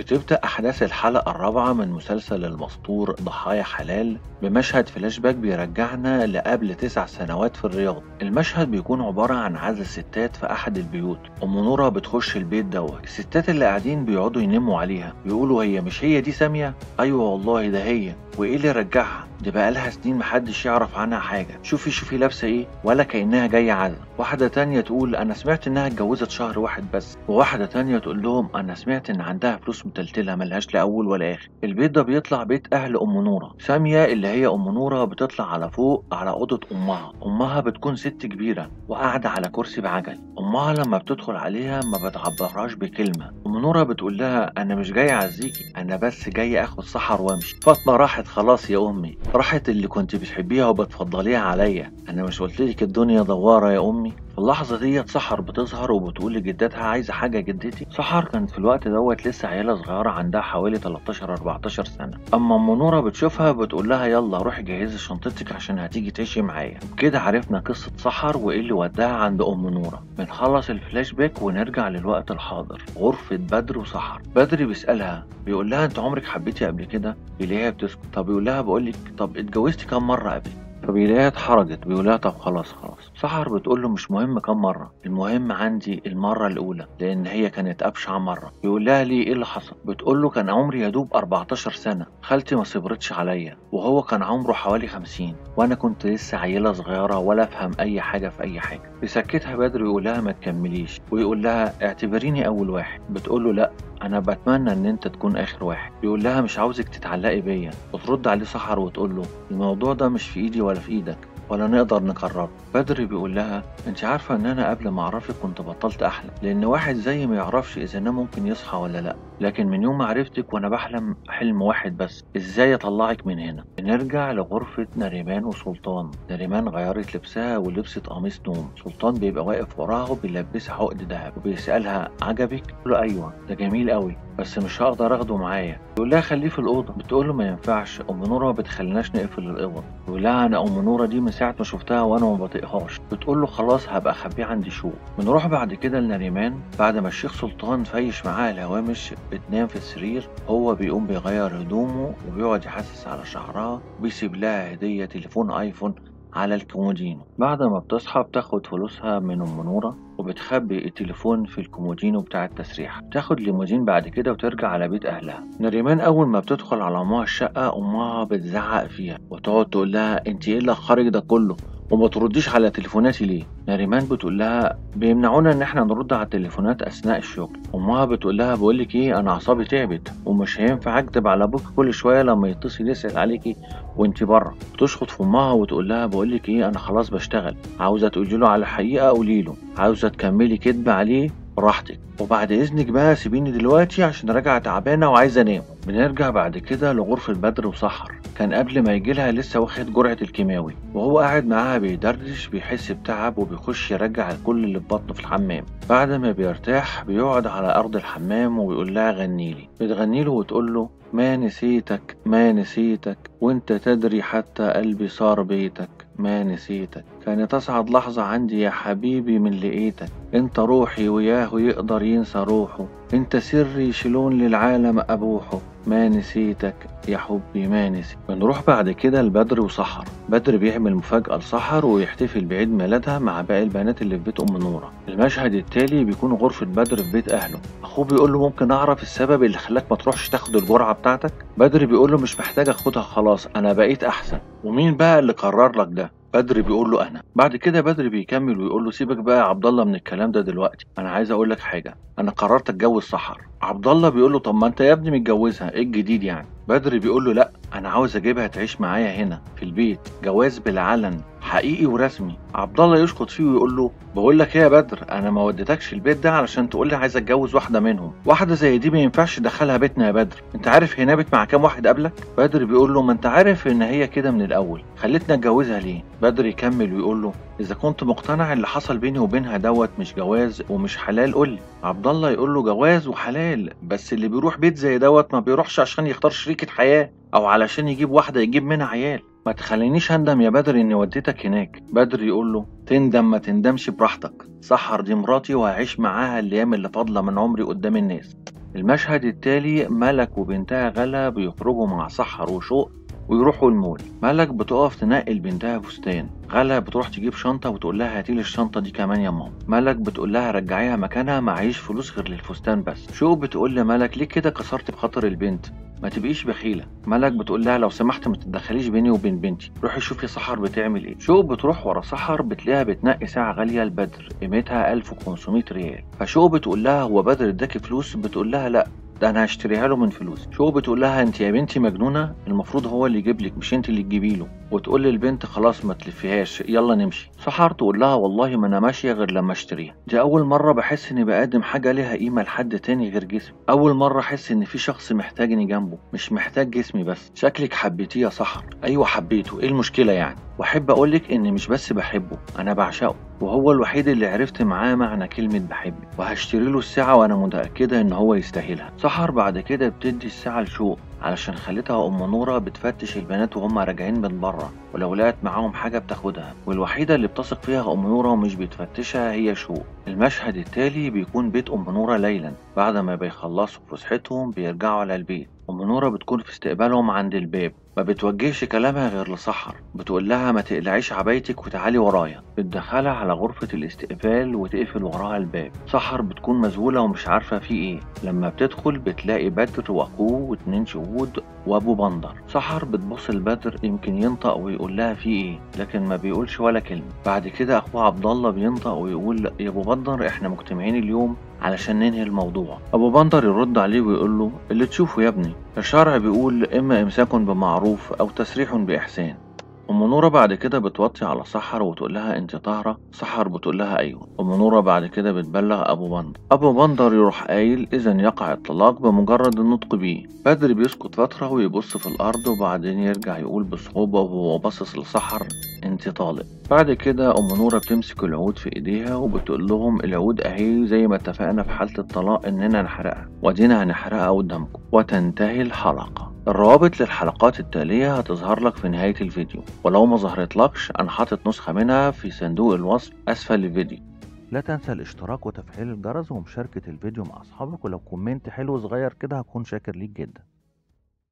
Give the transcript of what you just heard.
بتبدأ أحداث الحلقة الرابعة من مسلسل المسطور ضحايا حلال بمشهد فلاش باك بيرجعنا لقبل تسع سنوات في الرياض المشهد بيكون عبارة عن عزل ستات في أحد البيوت أم نورة بتخش البيت دوت الستات اللي قاعدين بيقعدوا ينموا عليها بيقولوا هي مش هي دي سامية أيوة والله ده هي وإيه اللي رجعها دي بقالها سنين محدش يعرف عنها حاجة شوفي شوفي لابسة ايه ولا كأنها جاية عزل واحدة تانية تقول أنا سمعت إنها اتجوزت شهر واحد بس وواحدة تانية تقول لهم أنا سمعت إن عندها فلوس متلتلة ملهاش لا أول ولا آخر البيت ده بيطلع بيت أهل أم نورة سامية اللي هي أم نورة بتطلع على فوق على أوضة أمها أمها بتكون ست كبيرة وقاعدة على كرسي بعجل أمها لما بتدخل عليها ما بتعبرهاش بكلمة أم نورة بتقول لها أنا مش جاية أعزيكي أنا بس جاية آخد سحر وأمشي فاطمة راحت خلاص يا أمي راحت اللي كنت بتحبيها وبتفضليها عليا أنا مش قلتلك الدنيا دوارة يا أمي في اللحظة ديت سحر بتظهر وبتقول لجدتها عايزة حاجة جدتي سحر كانت في الوقت دوت لسه عيلة صغيرة عندها حوالي 13 14 سنة أما أم نورة بتشوفها بتقول لها يلا روحي جهزي شنطتك عشان هتيجي تعيشي معايا كده عرفنا قصة سحر وإيه اللي وداها عند أم نورة بنخلص الفلاش باك ونرجع للوقت الحاضر غرفة بدر وسحر بدر بيسألها بيقول لها أنت عمرك حبيتي قبل كده بيلاقيها بتسكت طب بيقول لها بقول لك طب اتجوزتي كام مرة قبل فبيلاقيها اتحرجت بيقول لها طب خلاص خلاص سحر بتقول له مش مهم كم مرة المهم عندي المرة الأولى لأن هي كانت أبشع مرة بيقول لها ليه إيه اللي حصل بتقول له كان عمري يا دوب 14 سنة خالتي ما صبرتش عليا وهو كان عمره حوالي 50 وأنا كنت لسه عيلة صغيرة ولا أفهم أي حاجة في أي حاجة بيسكتها بدر ويقول لها ما تكمليش ويقول لها اعتبريني أول واحد بتقول له لأ انا بتمنى ان انت تكون اخر واحد بيقول لها مش عاوزك تتعلقي بيا وترد عليه سحر وتقول له الموضوع ده مش في ايدي ولا في ايدك ولا نقدر نقرره بدر بيقول لها انت عارفة ان انا قبل ما اعرفك كنت بطلت احلم لان واحد زي ما يعرفش اذا انا ممكن يصحى ولا لا لكن من يوم ما عرفتك وانا بحلم حلم واحد بس ازاي اطلعك من هنا بنرجع لغرفة نريمان وسلطان نريمان غيرت لبسها ولبست قميص نوم سلطان بيبقى واقف وراها وبيلبسها عقد ذهب وبيسألها عجبك تقول له ايوه ده جميل قوي بس مش هقدر اخده معايا يقول لها خليه في الاوضه بتقول له ما ينفعش ام نوره ما بتخليناش نقفل الاوضه يقول لها انا ام نوره دي من ساعه ما شفتها وانا ما بطيقهاش بتقول له خلاص هبقى اخبيه عندي شو بنروح بعد كده لنريمان بعد ما الشيخ سلطان فيش معاها الهوامش بتنام في السرير هو بيقوم بيغير هدومه وبيقعد يحسس على شعرها وبيسيب لها هديه تليفون ايفون على الكومودينو بعد ما بتصحى بتاخد فلوسها من ام نوره وبتخبي التليفون في الكومودينو بتاع التسريح بتاخد ليموزين بعد كده وترجع على بيت اهلها نريمان اول ما بتدخل على امها الشقه امها بتزعق فيها وتقعد تقول لها انت ايه اللي اخرج ده كله وما ترديش على تليفوناتي ليه نريمان بتقول لها بيمنعونا ان احنا نرد على التليفونات اثناء الشغل امها بتقول لها بقول لك ايه انا اعصابي تعبت ومش هينفع اكتب على ابوك كل شويه لما يتصل يسال عليكي وانت بره بتشخط في امها وتقول لها بقول لك ايه انا خلاص بشتغل عاوزه تقولي له على الحقيقه قولي له عاوزه تكملي كدب عليه براحتك وبعد اذنك بقى سيبيني دلوقتي عشان راجعه تعبانه وعايزه انام بنرجع بعد كده لغرفه بدر وسحر كان قبل ما يجيلها لسه واخد جرعه الكيماوي وهو قاعد معاها بيدردش بيحس بتعب وبيخش يرجع الكل اللي في بطنه في الحمام بعد ما بيرتاح بيقعد على ارض الحمام ويقول لها غنيلي بتغنيله وتقول له ما نسيتك ما نسيتك وانت تدري حتى قلبي صار بيتك ما نسيتك كانت أسعد لحظة عندي يا حبيبي من لقيتك انت روحي وياه يقدر ينسى روحه انت سري شلون للعالم أبوحه ما نسيتك يا حبي ما نسي بنروح بعد كده لبدر وسحر بدر بيعمل مفاجأة لسحر ويحتفل بعيد ميلادها مع باقي البنات اللي في بيت أم نورة المشهد التالي بيكون غرفة بدر في بيت أهله أخوه بيقول له ممكن أعرف السبب اللي خلاك ما تروحش تاخد الجرعة بتاعتك بدر بيقول له مش محتاج أخدها خلاص أنا بقيت أحسن ومين بقى اللي قرر لك ده بدر بيقول له انا بعد كده بدر بيكمل ويقول له سيبك بقى يا عبد الله من الكلام ده دلوقتي انا عايز اقول لك حاجه انا قررت اتجوز سحر عبد الله بيقول له طب ما انت يا ابني متجوزها ايه الجديد يعني بدر بيقول له لا انا عاوز اجيبها تعيش معايا هنا في البيت جواز بالعلن حقيقي ورسمي عبد الله يشخط فيه ويقول له بقول لك ايه يا بدر انا ما وديتكش البيت ده علشان تقول لي عايز اتجوز واحده منهم واحده زي دي ما ينفعش تدخلها بيتنا يا بدر انت عارف هي نامت مع كام واحد قبلك بدر بيقول له ما انت عارف ان هي كده من الاول خلتني اتجوزها ليه بدر يكمل ويقول له اذا كنت مقتنع اللي حصل بيني وبينها دوت مش جواز ومش حلال قول لي عبد الله يقول له جواز وحلال بس اللي بيروح بيت زي دوت ما بيروحش عشان يختار شريكة حياة او علشان يجيب واحدة يجيب منها عيال ما تخلينيش اندم يا بدر اني وديتك هناك بدر يقول له تندم ما تندمش براحتك سحر دي مراتي وهعيش معاها الايام اللي فاضله من عمري قدام الناس المشهد التالي ملك وبنتها غلا بيخرجوا مع سحر وشوق ويروحوا المول ملك بتقف تنقل بنتها فستان غلا بتروح تجيب شنطة وتقول لها هاتيلي الشنطة دي كمان يا ماما ملك بتقول لها رجعيها مكانها معيش فلوس غير للفستان بس شو بتقول لملك ليه كده كسرت بخاطر البنت ما تبقيش بخيلة ملك بتقول لها لو سمحت ما تتدخليش بيني وبين بنتي روحي شوفي سحر بتعمل ايه شو بتروح ورا سحر بتلاقيها بتنقي ساعة غالية لبدر قيمتها 1500 ريال فشو بتقول لها هو بدر اداكي فلوس بتقول لها لا ده انا هشتريها له من فلوسي شو بتقول لها انت يا بنتي مجنونه المفروض هو اللي يجيب لك مش انت اللي تجيبي له وتقول للبنت خلاص ما تلفيهاش يلا نمشي سحر تقول لها والله ما انا ماشيه غير لما اشتريها دي اول مره بحس اني بقدم حاجه ليها قيمه لحد تاني غير جسمي اول مره احس ان في شخص محتاجني جنبه مش محتاج جسمي بس شكلك حبيتيه يا سحر ايوه حبيته ايه المشكله يعني واحب اقولك اني مش بس بحبه انا بعشقه وهو الوحيد اللي عرفت معاه معنى كلمة بحبك وهشتري له الساعة وانا متأكدة ان هو يستاهلها سحر بعد كده بتدي الساعة لشوق علشان خالتها ام نورة بتفتش البنات وهم راجعين من بره ولو لقت معاهم حاجة بتاخدها والوحيدة اللي بتثق فيها ام نورة ومش بتفتشها هي شوق المشهد التالي بيكون بيت ام نورة ليلا بعد ما بيخلصوا فسحتهم بيرجعوا على البيت ام نورة بتكون في استقبالهم عند الباب ما بتوجهش كلامها غير لسحر بتقول لها ما تقلعيش عبايتك وتعالي ورايا بتدخلها على غرفة الاستقبال وتقفل وراها الباب سحر بتكون مذهولة ومش عارفة في ايه لما بتدخل بتلاقي بدر واخوه واتنين شهود وابو بندر سحر بتبص لبدر يمكن ينطق ويقول لها في ايه لكن ما بيقولش ولا كلمة بعد كده اخوه عبد الله بينطق ويقول يا ابو بندر احنا مجتمعين اليوم علشان ننهي الموضوع ابو بندر يرد عليه ويقول له اللي تشوفه يا ابني الشرع بيقول اما امساك بمعروف او تسريح باحسان ام نوره بعد كده بتوطي على سحر وتقول لها انت طاهره سحر بتقول لها ايوه ام نوره بعد كده بتبلغ ابو بندر ابو بندر يروح قايل اذا يقع الطلاق بمجرد النطق بيه بدر بيسكت فتره ويبص في الارض وبعدين يرجع يقول بصعوبه وهو باصص لسحر انت طالق بعد كده ام نوره بتمسك العود في ايديها وبتقول لهم العود اهي زي ما اتفقنا في حاله الطلاق اننا نحرقها ودينا هنحرقها قدامكم وتنتهي الحلقه الروابط للحلقات التالية هتظهر لك في نهاية الفيديو ولو ما ظهرتلكش أنا حاطط نسخة منها في صندوق الوصف أسفل الفيديو لا تنسى الاشتراك وتفعيل الجرس ومشاركة الفيديو مع أصحابك ولو كومنت حلو صغير كده هكون شاكر ليك جدا